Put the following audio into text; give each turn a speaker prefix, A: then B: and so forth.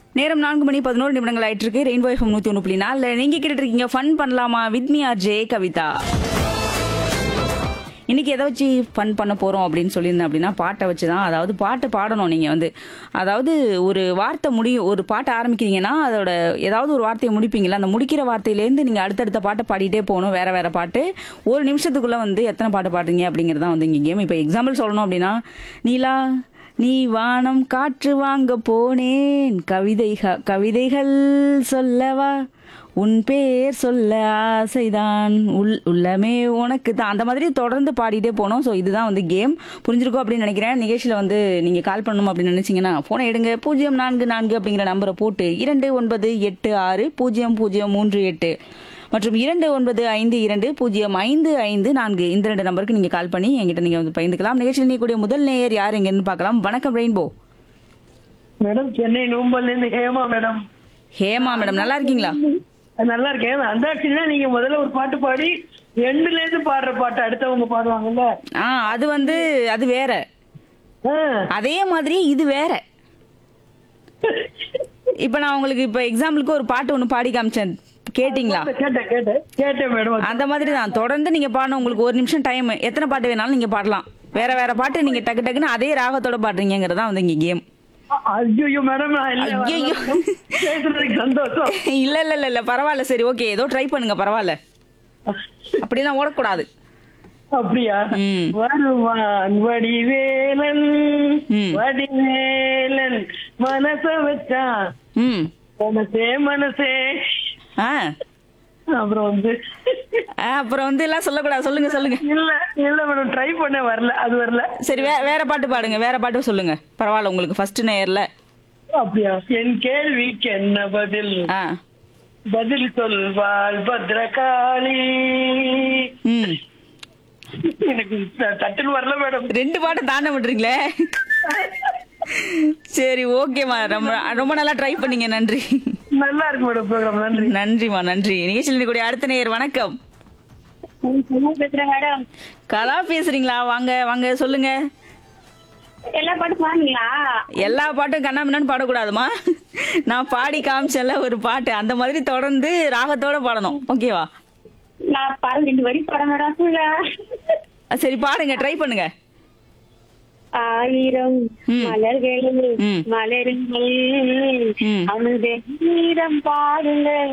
A: நேரம் நான்கு மணி பதினோரு நிமிடங்கள் ஆயிட்டு இருக்கு ரெயின்போ எஃப்எம் நூத்தி ஒன்று புள்ளி நாலு நீங்க கேட்டுட்டு இருக்கீங்க ஃபன் பண்ணலாமா வித் மீ ஆர் ஜே கவிதா இன்னைக்கு எதை வச்சு ஃபன் பண்ண போறோம் அப்படின்னு சொல்லியிருந்தேன் அப்படின்னா பாட்டை வச்சு தான் அதாவது பாட்டு பாடணும் நீங்க வந்து அதாவது ஒரு வார்த்தை முடியும் ஒரு பாட்டை ஆரம்பிக்கிறீங்கன்னா அதோட ஏதாவது ஒரு வார்த்தையை முடிப்பீங்களா அந்த முடிக்கிற வார்த்தையிலேருந்து நீங்க அடுத்தடுத்த பாட்டை பாடிட்டே போகணும் வேற வேற பாட்டு ஒரு நிமிஷத்துக்குள்ள வந்து எத்தனை பாட்டு பாடுறீங்க அப்படிங்கிறது தான் வந்து இங்க கேம் இப்போ எக்ஸாம்பிள் சொல்லணும் அப்படின்னா நீலா நீ வானம் காற்று வாங்க போனேன் கவிதை கவிதைகள் சொல்லவா உன் பேர் சொல்ல ஆசைதான் உள் உள்ளமே உனக்கு தான் அந்த மாதிரி தொடர்ந்து பாடிட்டே போனோம் ஸோ இதுதான் வந்து கேம் புரிஞ்சிருக்கும் அப்படின்னு நினைக்கிறேன் நிகழ்ச்சியில் வந்து நீங்கள் கால் பண்ணணும் அப்படின்னு நினைச்சீங்கன்னா ஃபோனை எடுங்க பூஜ்ஜியம் நான்கு நான்கு அப்படிங்கிற நம்பரை போட்டு இரண்டு ஒன்பது எட்டு ஆறு பூஜ்ஜியம் பூஜ்ஜியம் மூன்று எட்டு மற்றும் இரண்டு ஒன்பது ஐந்து இரண்டு பூஜ்ஜியம் ஐந்து ஐந்து நான்கு இந்த ரெண்டு நம்பருக்கு நீங்கள் கால் பண்ணி என்கிட்ட நீங்கள் வந்து பயந்துக்கலாம் நிகழ்ச்சியில் நீக்கூடிய முதல் நேயர் யார் எங்கன்னு பார்க்கலாம் வணக்கம் ரெயின்போ
B: மேடம் சென்னை நூம்பல்ல இருந்து ஹேமா மேடம்
A: ஹேமா மேடம் நல்லா இருக்கீங்களா
B: நல்லா இருக்கேன் அந்தாட்சினா நீங்க முதல்ல ஒரு பாட்டு பாடி ரெண்டுல இருந்து பாடுற பாட்டு அடுத்தவங்க பாடுவாங்கல்ல
A: ஆ அது வந்து அது வேற
B: ஆ.
A: அதே மாதிரி இது வேற இப்ப நான் உங்களுக்கு இப்ப எக்ஸாம்பிளுக்கு ஒரு பாட்டு ஒண்ணு பாடி காமிச்சேன் கேட்டிங்களா
B: கேட்டேன் கேட்டேன் கேட்டேன் மேடம்
A: அந்த மாதிரி தான் தொடர்ந்து நீங்க பாடணும் உங்களுக்கு ஒரு நிமிஷம் டைம் எத்தனை பாட்டு வேணாலும் நீங்க பாடலாம் வேற வேற பாட்டு நீங்க டக்கு டக்குன்னு அதே ராகத்தோட பாடுறீங்கிறதா வந்து இங்க கேம்
B: ஐயோ மேடம் நான் இல்ல
A: ஐயையோ.
B: பேசுறதுக்கு சந்தோஷம்
A: இல்ல இல்ல இல்ல இல்ல பரவாயில்ல சரி ஓகே ஏதோ ட்ரை பண்ணுங்க பரவாயில்ல அப்படிலாம் ஓடக்கூடாது
B: அப்படியா
A: ம்.
B: வருவான் வடிவேலன்
A: ம்.
B: வடிவேலன் மனச வச்சான்
A: ம்
B: மனசே மனசே
A: ஆ
B: அப்புறம் வந்து
A: ஆ, அப்புறம் வந்து எல்லாம் சொல்லக்கூடாது சொல்லுங்க சொல்லுங்க
B: இல்ல இல்ல மேடம் ட்ரை பண்ண வரல அது வரல
A: சரி வே வேற பாட்டு பாடுங்க வேற பாட்டு சொல்லுங்க பரவாயில்ல உங்களுக்கு ஃபர்ஸ்ட் நேயர்ல
B: அப்படியா என் கேள்விக்கு என்ன பதில்
A: ஆ
B: பதில் சொல்வாள் பத்ரகாளி
A: ம்
B: எனக்கு த- தட்டுன்னு வரல மேடம்
A: ரெண்டு பாட்டு தாண்ட விட்டுறீங்களே சரி ஓகேம்மா ரொம்ப ரொம்ப நல்லா ட்ரை பண்ணீங்க நன்றி
B: நல்லா இருக்கு மேடம் ப்ரோக்ராம் நன்றி
A: நன்றிம்மா நன்றி நிகழ்ச்சியில் கூடிய அடுத்த நேயர் வணக்கம்
C: பேசுறேன் மேடம்
A: கலா பேசுறீங்களா வாங்க வாங்க சொல்லுங்க
C: எல்லா பாட்டும் பாருங்களா
A: எல்லா பாட்டும் கண்ணாமின்னு பாடக்கூடாதுமா நான் பாடி காமிச்சேன்ல ஒரு பாட்டு அந்த மாதிரி தொடர்ந்து ராகத்தோட பாடணும் ஓகேவா
C: நான் பாரு ரெண்டு வரி பாட மேடம்
A: சரி பாடுங்க ட்ரை பண்ணுங்க
C: ஆயிரம்
A: ம்.
C: மலர்களில்
A: ம்.
C: மலருங்கள்
A: ம்.
C: அமுத நீரம் பாடுங்கள்